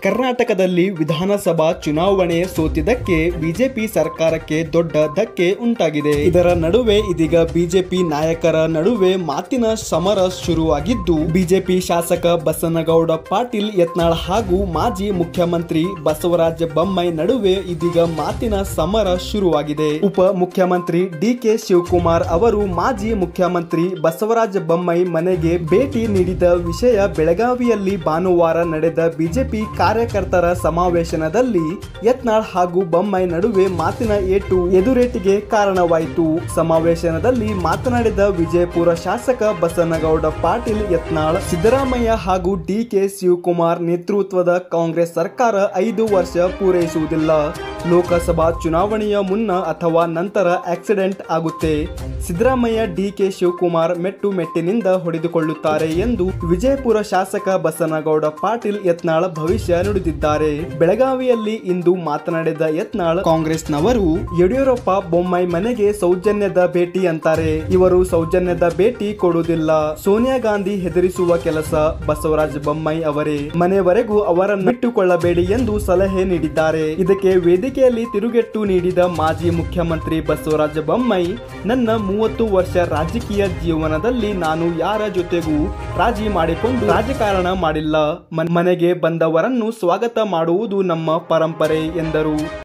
ಕರ್ನಾಟಕದಲ್ಲಿ ವಿಧಾನಸಭಾ ಚುನಾವಣೆ ಸೋತಿದ್ದಕ್ಕೆ ಬಿಜೆಪಿ ಸರ್ಕಾರಕ್ಕೆ ದೊಡ್ಡ ಧಕ್ಕೆ ಉಂಟಾಗಿದೆ ಇದರ ನಡುವೆ ಇದೀಗ ಬಿಜೆಪಿ ನಾಯಕರ ನಡುವೆ ಮಾತಿನ ಸಮರ ಶುರುವಾಗಿದ್ದು ಬಿಜೆಪಿ ಶಾಸಕ ಬಸನಗೌಡ ಪಾಟೀಲ್ ಯತ್ನಾಳ್ ಹಾಗೂ ಮಾಜಿ ಮುಖ್ಯಮಂತ್ರಿ ಬಸವರಾಜ ಬೊಮ್ಮಾಯಿ ನಡುವೆ ಇದೀಗ ಮಾತಿನ ಸಮರ ಶುರುವಾಗಿದೆ ಉಪ ಮುಖ್ಯಮಂತ್ರಿ ಡಿ ಕೆ ಶಿವಕುಮಾರ್ ಅವರು ಮಾಜಿ ಮುಖ್ಯಮಂತ್ರಿ ಬಸವರಾಜ ಬೊಮ್ಮಾಯಿ ಮನೆಗೆ ಭೇಟಿ ನೀಡಿದ ವಿಷಯ ಬೆಳಗಾವಿಯಲ್ಲಿ ಭಾನುವಾರ ನಡೆದ ಬಿಜೆಪಿ ಕಾರ್ಯಕರ್ತರ ಸಮಾವೇಶನದಲ್ಲಿ ಯತ್ನಾಳ್ ಹಾಗೂ ಬೊಮ್ಮಾಯಿ ನಡುವೆ ಮಾತಿನ ಏಟು ಎದುರೇಟಿಗೆ ಕಾರಣವಾಯಿತು ಸಮಾವೇಶನದಲ್ಲಿ ಮಾತನಾಡಿದ ವಿಜಯಪುರ ಶಾಸಕ ಬಸನಗೌಡ ಪಾಟೀಲ್ ಯತ್ನಾಳ್ ಸಿದ್ದರಾಮಯ್ಯ ಹಾಗೂ ಡಿ ಕೆ ಶಿವಕುಮಾರ್ ನೇತೃತ್ವದ ಕಾಂಗ್ರೆಸ್ ಸರ್ಕಾರ ಐದು ವರ್ಷ ಪೂರೈಸುವುದಿಲ್ಲ ಲೋಕಸಭಾ ಚುನಾವಣೆಯ ಮುನ್ನ ಅಥವಾ ನಂತರ ಆಕ್ಸಿಡೆಂಟ್ ಆಗುತ್ತೆ ಸಿದ್ದರಾಮಯ್ಯ ಡಿ ಕೆ ಶಿವಕುಮಾರ್ ಮೆಟ್ಟು ಮೆಟ್ಟಿನಿಂದ ಹೊಡೆದುಕೊಳ್ಳುತ್ತಾರೆ ಎಂದು ವಿಜಯಪುರ ಶಾಸಕ ಬಸನಗೌಡ ಪಾಟೀಲ್ ಯತ್ನಾಳ್ ಭವಿಷ್ಯ ನುಡಿದಿದ್ದಾರೆ ಬೆಳಗಾವಿಯಲ್ಲಿ ಇಂದು ಮಾತನಾಡಿದ ಯತ್ನಾಳ್ ಕಾಂಗ್ರೆಸ್ನವರು ಯಡಿಯೂರಪ್ಪ ಬೊಮ್ಮಾಯಿ ಮನೆಗೆ ಸೌಜನ್ಯದ ಭೇಟಿ ಅಂತಾರೆ ಇವರು ಸೌಜನ್ಯದ ಭೇಟಿ ಕೊಡುವುದಿಲ್ಲ ಸೋನಿಯಾ ಗಾಂಧಿ ಹೆದರಿಸುವ ಕೆಲಸ ಬಸವರಾಜ ಬೊಮ್ಮಾಯಿ ಅವರೇ ಮನೆವರೆಗೂ ಅವರನ್ನು ಇಟ್ಟುಕೊಳ್ಳಬೇಡಿ ಎಂದು ಸಲಹೆ ನೀಡಿದ್ದಾರೆ ಇದಕ್ಕೆ ವೇದಿಕೆಯಲ್ಲಿ ತಿರುಗೇಟು ನೀಡಿದ ಮಾಜಿ ಮುಖ್ಯಮಂತ್ರಿ ಬಸವರಾಜ ಬೊಮ್ಮಾಯಿ ನನ್ನ ಮೂವತ್ತು ವರ್ಷ ರಾಜಕೀಯ ಜೀವನದಲ್ಲಿ ನಾನು ಯಾರ ಜೊತೆಗೂ ರಾಜಿ ಮಾಡಿಕೊಂಡು ರಾಜಕಾರಣ ಮಾಡಿಲ್ಲ ಮನ್- ಮನೆಗೆ ಬಂದವರನ್ನು ಸ್ವಾಗತ ಮಾಡುವುದು ನಮ್ಮ ಪರಂಪರೆ ಎಂದರು